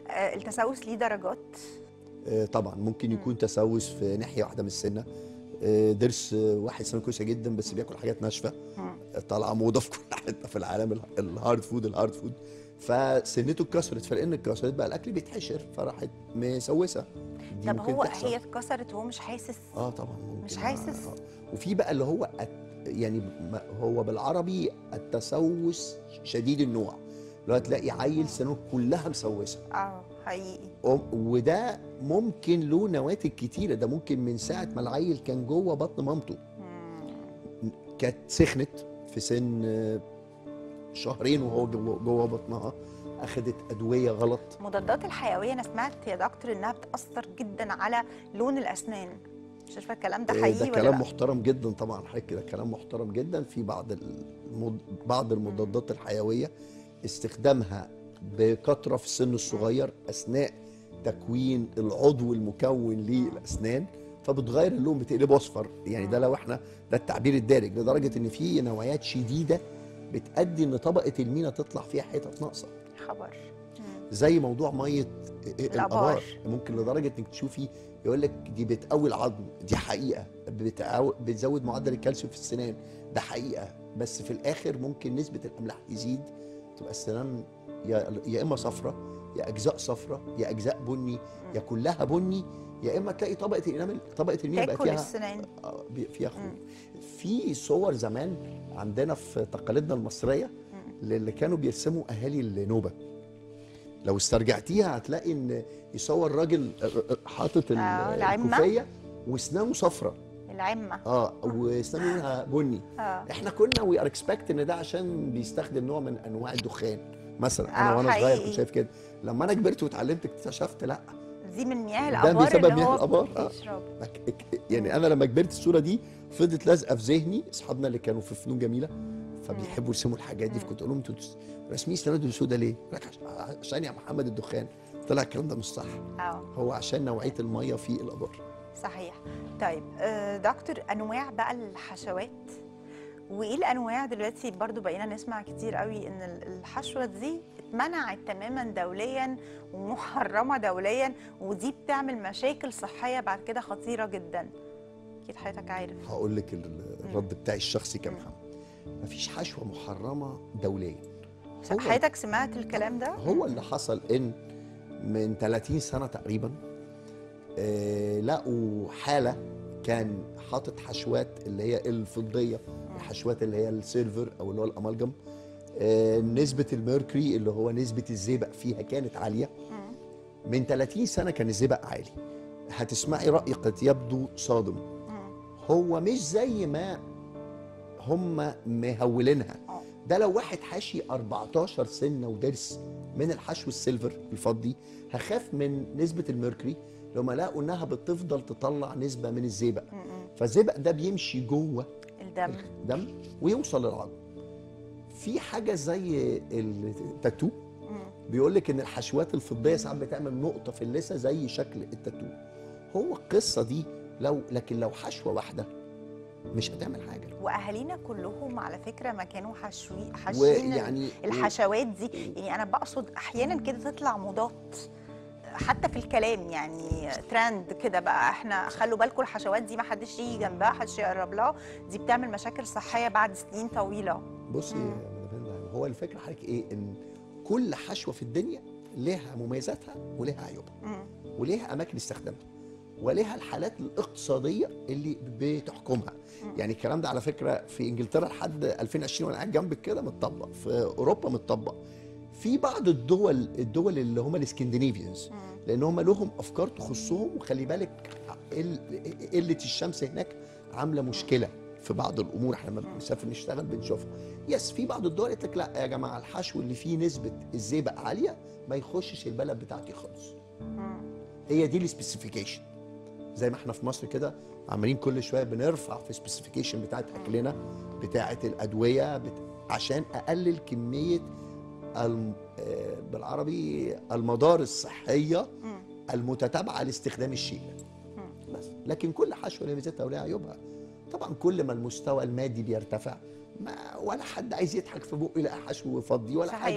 آه، التسوس ليه درجات آه، طبعا ممكن يكون تسوس في ناحيه واحده من السنه آه، ضرس آه، واحد سنه كويسه جدا بس بياكل حاجات ناشفه مم. طالعه موضه في كل حته في العالم ال- الهارد فود الهارد فود فسنته اتكسرت فلان اتكسرت بقى الاكل بيتحشر فراحت مسوسه دي طب ممكن هو تحصل. هي اتكسرت وهو مش حاسس اه طبعا ممكن مش حاسس؟ آه. وفي بقى اللي هو الت- يعني ما- هو بالعربي التسوس شديد النوع اللي هو تلاقي عيل سنوه كلها مسوسه اه حقيقي أم- وده ممكن له نواتج كتيره ده ممكن من ساعه ما العيل كان جوه بطن مامته مم. كانت سخنت في سن آه، شهرين وهو جوه جوه بطنها اخذت ادويه غلط مضادات الحيويه انا سمعت يا دكتور انها بتاثر جدا على لون الاسنان مش عارفه الكلام ده آه، حقيقي ده ولا كلام لا محترم جدا طبعا حضرتك ده كلام محترم جدا في بعض المض... بعض المضادات الحيويه استخدامها بكثره في السن الصغير اثناء تكوين العضو المكون للاسنان فبتغير اللون بتقلبه اصفر يعني ده لو احنا ده التعبير الدارج لدرجه ان في نوعيات شديده بتؤدي ان طبقه المينا تطلع فيها حتت ناقصه خبر مم. زي موضوع ميه الآبار. الابار ممكن لدرجه انك تشوفي يقول لك دي بتقوي العظم دي حقيقه بتعو... بتزود معدل الكالسيوم في السنان ده حقيقه بس في الاخر ممكن نسبه الاملاح تزيد تبقى السنان يا, يا اما صفرة يا اجزاء صفرة يا اجزاء بني يا كلها بني يا اما تلاقي طبقه الانامل طبقه المينا بقى تاكل فيها السنان آه، بي- فيها خروج في صور زمان عندنا في تقاليدنا المصريه اللي كانوا بيرسموا اهالي النوبه لو استرجعتيها هتلاقي ان يصور راجل آه، آه، حاطط ال- آه، العمة. الكوفيه واسنانه صفرة العمه اه واسنانه لونها بني اه احنا كنا وي ار اكسبكت ان ده عشان بيستخدم نوع من انواع الدخان مثلا انا آه، وانا صغير حقيقي. كنت شايف كده لما انا كبرت واتعلمت اكتشفت لا دي من مياه ده الابار بسبب اللي مياه هو الآبار، آه. بيشرب لك- اك- يعني انا لما كبرت الصوره دي فضلت لازقه في ذهني اصحابنا اللي كانوا في فنون جميله فبيحبوا يرسموا الحاجات دي فكنت اقول لهم انتوا تس- راسمين سناد سودا ليه؟ يقول لك عش- عشان يا محمد الدخان طلع الكلام ده مش صح اه هو عشان نوعيه الميه في الابار صحيح طيب آه، دكتور انواع بقى الحشوات وايه الانواع دلوقتي برضو بقينا نسمع كتير قوي ان ال- الحشوه دي اتمنعت تماما دوليا ومحرمه دوليا ودي بتعمل مشاكل صحيه بعد كده خطيره جدا اكيد حضرتك عارف هقول لك ال- الرد بتاعي الشخصي كمحمد مفيش حشوه محرمه دوليا هو- حضرتك سمعت الكلام ده هو اللي حصل ان من 30 سنه تقريبا آه لقوا حاله كان حاطط حشوات اللي هي الفضيه الحشوات اللي هي السيلفر او اللي هو الامالجم آه نسبه الميركوري اللي هو نسبه الزئبق فيها كانت عاليه مم. من 30 سنه كان الزئبق عالي هتسمعي راي قد يبدو صادم مم. هو مش زي ما هم مهولينها آه. ده لو واحد حاشي 14 سنه وضرس من الحشو السيلفر الفضي هخاف من نسبه الميركوري لو ما لقوا انها بتفضل تطلع نسبه من الزئبق مم. فالزئبق ده بيمشي جوه الدم الدم ويوصل للعظم في حاجه زي التاتو مم. بيقول لك ان الحشوات الفضيه ساعات بتعمل نقطه في اللثه زي شكل التاتو هو القصه دي لو لكن لو حشوه واحده مش هتعمل حاجه واهالينا كلهم على فكره ما كانوا حشوي حاشين ويعني الحشوات دي يعني انا بقصد احيانا كده تطلع موضات حتى في الكلام يعني ترند كده بقى احنا خلوا بالكم الحشوات دي ما حدش يجي جنبها حدش يقرب لها دي بتعمل مشاكل صحيه بعد سنين طويله بصي يا مدام نعيمة، هو الفكره حضرتك ايه ان كل حشوه في الدنيا لها مميزاتها ولها عيوبها مم. وليها اماكن استخدامها وليها الحالات الاقتصاديه اللي بتحكمها يعني الكلام ده على فكره في انجلترا لحد 2020 وانا قاعد جنبك كده متطبق في اوروبا متطبق في بعض الدول الدول اللي هم الاسكندنافيانز لان هم لهم افكار تخصهم وخلي بالك قل- قله الشمس هناك عامله مشكله في بعض الامور احنا لما بنسافر نشتغل بنشوفها يس في بعض الدول قالت لك لا يا جماعه الحشو اللي فيه نسبه الزئبق عاليه ما يخشش البلد بتاعتي خالص مم. هي دي السبيسيفيكيشن زي ما احنا في مصر كده عمالين كل شويه بنرفع في السبيسيفيكيشن بتاعت اكلنا بتاعت الادويه بت... عشان اقلل كميه الم... آه، بالعربي المدار الصحيه مم. المتتابعه لاستخدام الشيء بس لكن كل حشوه لها ميزاتها ولها عيوبها طبعا كل ما المستوى المادي بيرتفع ما ولا حد عايز يضحك في بقه يلاقي حشو فضي ولا صحيح. حاجه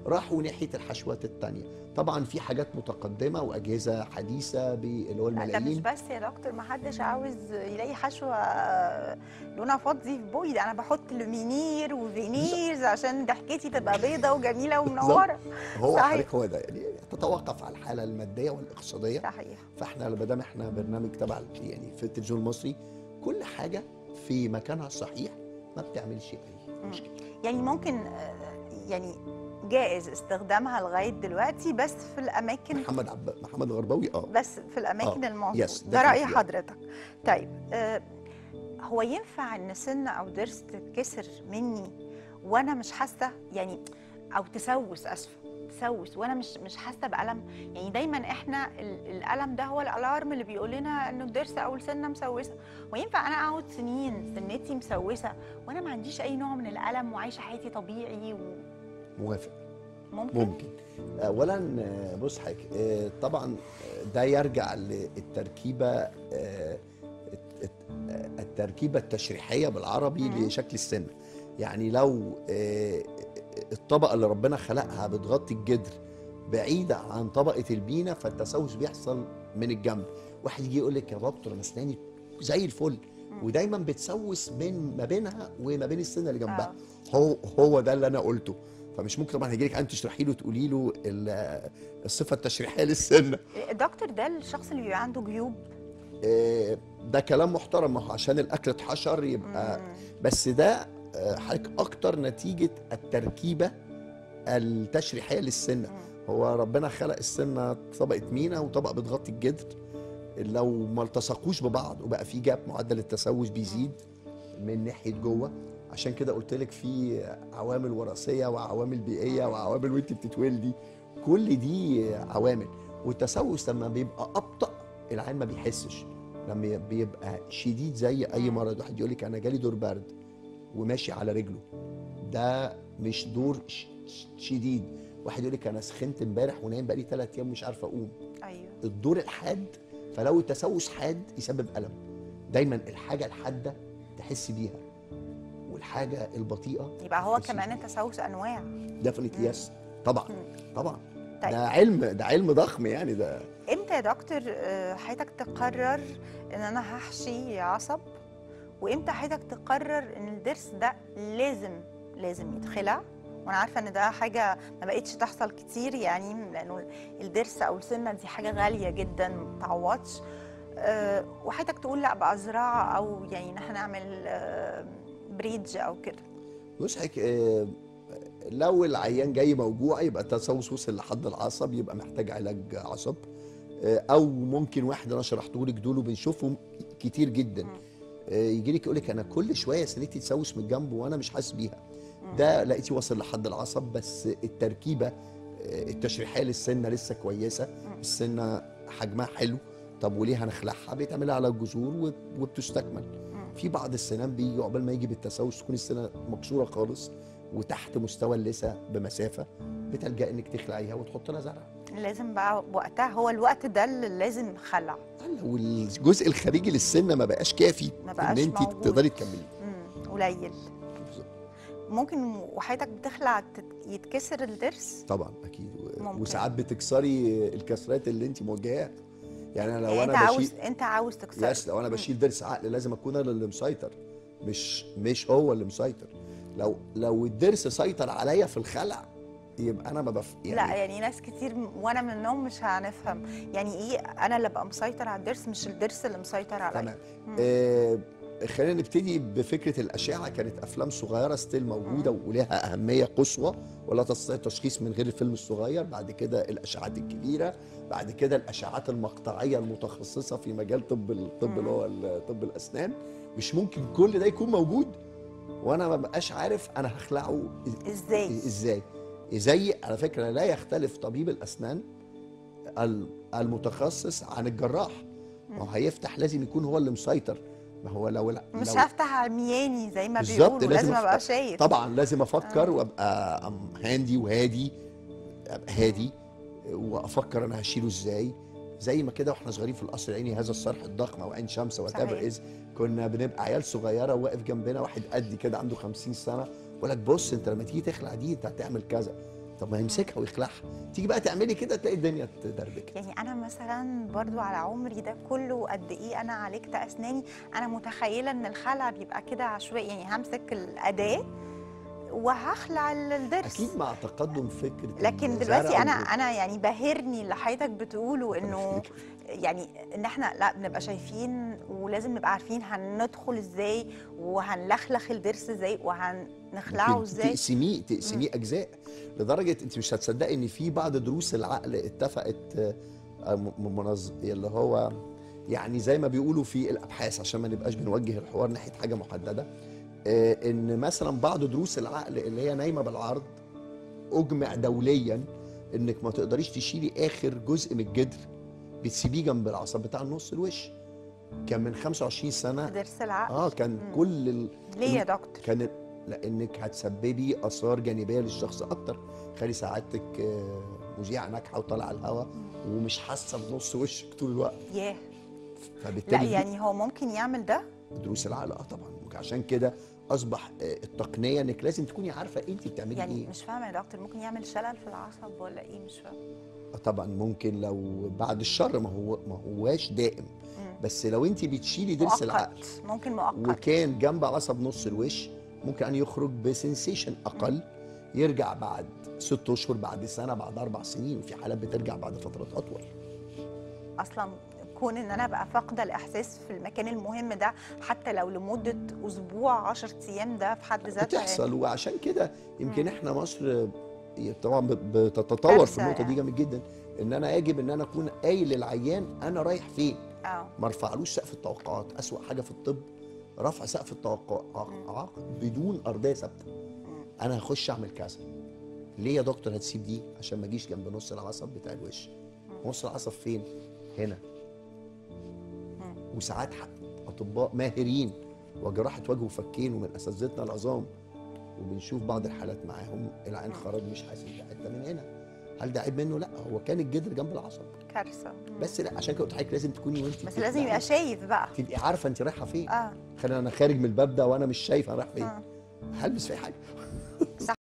راحوا ناحيه الحشوات التانية طبعا في حاجات متقدمه واجهزه حديثه ب- اللي هو لا ده مش الملايين بس يا دكتور ما حدش عاوز يلاقي حشوه آه، لونها فضي في بوي ده انا بحط لومينير وفينيرز عشان ضحكتي تبقى بيضه وجميله ومنوره هو صحيح. حضرتك هو ده يعني تتوقف على الحاله الماديه والاقتصاديه صحيح فاحنا ما دام احنا برنامج تبع يعني في التلفزيون المصري كل حاجه في مكانها الصحيح ما بتعملش اي مم. مشكله يعني ممكن آه، يعني جائز استخدامها لغايه دلوقتي بس في الاماكن محمد عب... محمد الغرباوي اه بس في الاماكن آه، الموجوده yes, ده راي definitely. حضرتك طيب آه هو ينفع ان سنه او ضرس تتكسر مني وانا مش حاسه يعني او تسوس اسفه تسوس وانا مش مش حاسه بالم يعني دايما احنا ال- الالم ده هو الالارم اللي بيقول لنا انه الضرس او السنه مسوسه وينفع انا اقعد سنين سنتي مسوسه وانا ما عنديش اي نوع من الالم وعايشه حياتي طبيعي موافق وممكن ممكن اولا آه، بص حاجه آه، طبعا آه، ده يرجع للتركيبه آه، الت- الت- آه، التركيبه التشريحيه بالعربي مم. لشكل السن يعني لو آه، الطبقه اللي ربنا خلقها بتغطي الجدر بعيده عن طبقه البينه فالتسوس بيحصل من الجنب واحد يجي يقول لك يا دكتور انا اسناني زي الفل مم. ودايما بتسوس من ما بينها وما بين السنه اللي جنبها آه. هو هو ده اللي انا قلته فمش ممكن طبعا هيجي لك انت تشرحي له تقولي له ال- الصفه التشريحيه للسن دكتور ده الشخص اللي بيبقى عنده جيوب آه، ده كلام محترم ما هو عشان الاكل اتحشر يبقى مم. بس ده آه، حضرتك اكتر نتيجه التركيبه التشريحيه للسنه مم. هو ربنا خلق السنه طبقه مينا وطبقه بتغطي الجدر لو ما التصقوش ببعض وبقى في جاب معدل التسوس بيزيد من ناحيه جوه عشان كده قلت لك في عوامل وراثيه وعوامل بيئيه وعوامل وانت بتتولدي كل دي عوامل والتسوس لما بيبقى ابطا العين ما بيحسش لما بيبقى شديد زي اي مم. مرض واحد يقول لك انا جالي دور برد وماشي على رجله ده مش دور ش- ش- شديد واحد يقول لك انا سخنت امبارح ونايم بقالي ثلاث ايام مش عارف اقوم ايوه الدور الحاد فلو التسوس حاد يسبب الم دايما الحاجه الحاده تحس بيها والحاجه البطيئه يبقى هو تحسي كمان بيها. التسوس انواع ديفنتلي مم. يس طبعا مم. طبعا طيب. ده علم ده علم ضخم يعني ده امتى يا دكتور آه، حضرتك تقرر ان انا هحشي عصب وامتى حضرتك تقرر ان الضرس ده لازم لازم يتخلع وانا عارفه ان ده حاجه ما بقتش تحصل كتير يعني لانه الضرس او السنه دي حاجه غاليه جدا ما بتعوضش أه وحضرتك تقول لا بقى زراعه او يعني ان احنا نعمل أه بريدج او كده بص حضرتك آه، لو العيان جاي موجوع يبقى التسوس وصل لحد العصب يبقى محتاج علاج عصب آه، او ممكن واحد انا شرحته لك دول وبنشوفهم كتير جدا مم. يجي لك يقول لك انا كل شويه سنتي تسوس من الجنب وانا مش حاسس بيها مم. ده لقيتي وصل لحد العصب بس التركيبه آه، التشريحيه للسنه لسه كويسه مم. السنه حجمها حلو طب وليه هنخلعها بيتعملها على الجذور وب- وبتستكمل مم. في بعض السنان بيجي عقبال ما يجي بالتسوس تكون السنه مكسوره خالص وتحت مستوى اللثه بمسافه بتلجا انك تخلعيها وتحط لها زرع لازم بقى وقتها هو الوقت ده اللي لازم خلع لو الجزء الخارجي للسنه ما بقاش كافي ما ان بقاش انت موجود. تقدري تكملي مم. قليل ممكن وحياتك بتخلع تت- يتكسر الضرس طبعا اكيد و- ممكن. وساعات بتكسري الكسرات اللي انت مواجهاها يعني أنا لو يعني انت انا عاوز بشيل انت عاوز تكسره يس لو انا مم. بشيل ضرس عقل لازم اكون انا اللي مسيطر مش مش هو اللي مسيطر لو لو الضرس سيطر عليا في الخلع يبقى انا ما بف لا يعني ناس كتير م- وانا منهم مش هنفهم يعني ايه انا اللي ابقى مسيطر على الضرس مش الضرس اللي مسيطر عليا تمام مم. آه خلينا نبتدي بفكره الاشعه كانت افلام صغيره ستيل موجوده ولها اهميه قصوى ولا تستطيع التشخيص من غير الفيلم الصغير بعد كده الاشعات الكبيره بعد كده الاشعات المقطعيه المتخصصه في مجال طب الطب اللي هو ال- طب الاسنان مش ممكن كل ده يكون موجود وانا ما بقاش عارف انا هخلعه إز- ازاي ازاي زي على فكره لا يختلف طبيب الاسنان ال- المتخصص عن الجراح ما هو هيفتح لازم يكون هو اللي مسيطر ما هو لو مش لو هفتح عمياني زي ما بالظبط، بيقولوا لازم لازم ابقى أفتح- شايف طبعا لازم افكر آه. وابقى أم هاندي وهادي ابقى هادي وافكر انا هشيله ازاي زي ما كده واحنا صغيرين في القصر العيني هذا الصرح الضخم او عين شمس وات صحيح. ايفر از كنا بنبقى عيال صغيره واقف جنبنا واحد قد كده عنده 50 سنه يقول لك بص انت لما تيجي تخلع دي انت هتعمل كذا طب ما يمسكها ويخلعها تيجي بقى تعملي كده تلاقي الدنيا اتدربكت يعني انا مثلا برضو على عمري ده كله قد ايه انا عالجت اسناني انا متخيله ان الخلع بيبقى كده عشوائي يعني همسك الاداه وهخلع ال- الضرس اكيد مع تقدم فكره لكن الزرع دلوقتي انا وال- انا يعني باهرني اللي حضرتك بتقوله انه يعني ان احنا لا بنبقى شايفين ولازم نبقى عارفين هندخل ازاي وهنلخلخ الضرس ازاي وهنخلعه ممكن ازاي تقسميه تقسميه اجزاء لدرجه انت مش هتصدقي ان في بعض دروس العقل اتفقت آه، م- منظ اللي هو يعني زي ما بيقولوا في الابحاث عشان ما نبقاش بنوجه الحوار ناحيه حاجه محدده آه، ان مثلا بعض دروس العقل اللي هي نايمه بالعرض اجمع دوليا انك ما تقدريش تشيلي اخر جزء من الجدر بتسيبيه جنب العصب بتاع النص الوش كان من 25 سنه ضرس العقل اه كان مم. كل ال... ليه يا دكتور كانت لانك هتسببي اثار جانبيه للشخص اكتر خلي سعادتك آه، مذيعه ناجحه وطالعه الهوا ومش حاسه بنص وشك طول الوقت ياه فبالتالي لا دي يعني هو ممكن يعمل ده دروس العقل اه طبعا عشان كده اصبح آه، التقنيه انك لازم تكوني عارفه انت بتعملي يعني ايه مش فاهمه يا دكتور ممكن يعمل شلل في العصب ولا ايه مش فاهمه آه طبعا ممكن لو بعد الشر ما هو ما هواش دائم مم. بس لو انت بتشيلي ضرس العقل مؤقت ممكن مؤقت وكان جنب عصب نص الوش ممكن ان يخرج بسنسيشن اقل يرجع بعد ست اشهر بعد سنه بعد اربع سنين في حالات بترجع بعد فترات اطول اصلا كون ان انا ابقى فاقده الاحساس في المكان المهم ده حتى لو لمده اسبوع 10 ايام ده في حد ذاته بتحصل وعشان كده يمكن مم. احنا مصر طبعا ب- بتتطور في كارثة النقطه دي يعني. جامد جدا ان انا يجب ان انا اكون قايل للعيان انا رايح فين اه ما ارفعلوش سقف التوقعات اسوا حاجه في الطب رفع سقف التوقعات بدون ارضيه ثابته مم. انا هخش اعمل كذا ليه يا دكتور هتسيب دي عشان ما اجيش جنب نص العصب بتاع الوش نص العصب فين هنا مم. وساعات ح- اطباء ماهرين وجراحه وجه وفكين ومن اساتذتنا العظام وبنشوف بعض الحالات معاهم العين خرج مش حاسس بحته من هنا هل ده عيب منه لا هو كان الجدر جنب العصب كارثه مم. بس لا عشان كده قلت لحضرتك لازم تكوني وانت بس لازم يبقى شايف بقى تبقي عارفه انت رايحه فين اه خلينا انا خارج من الباب ده وانا مش شايف انا رايح فين آه. هلبس في أي حاجه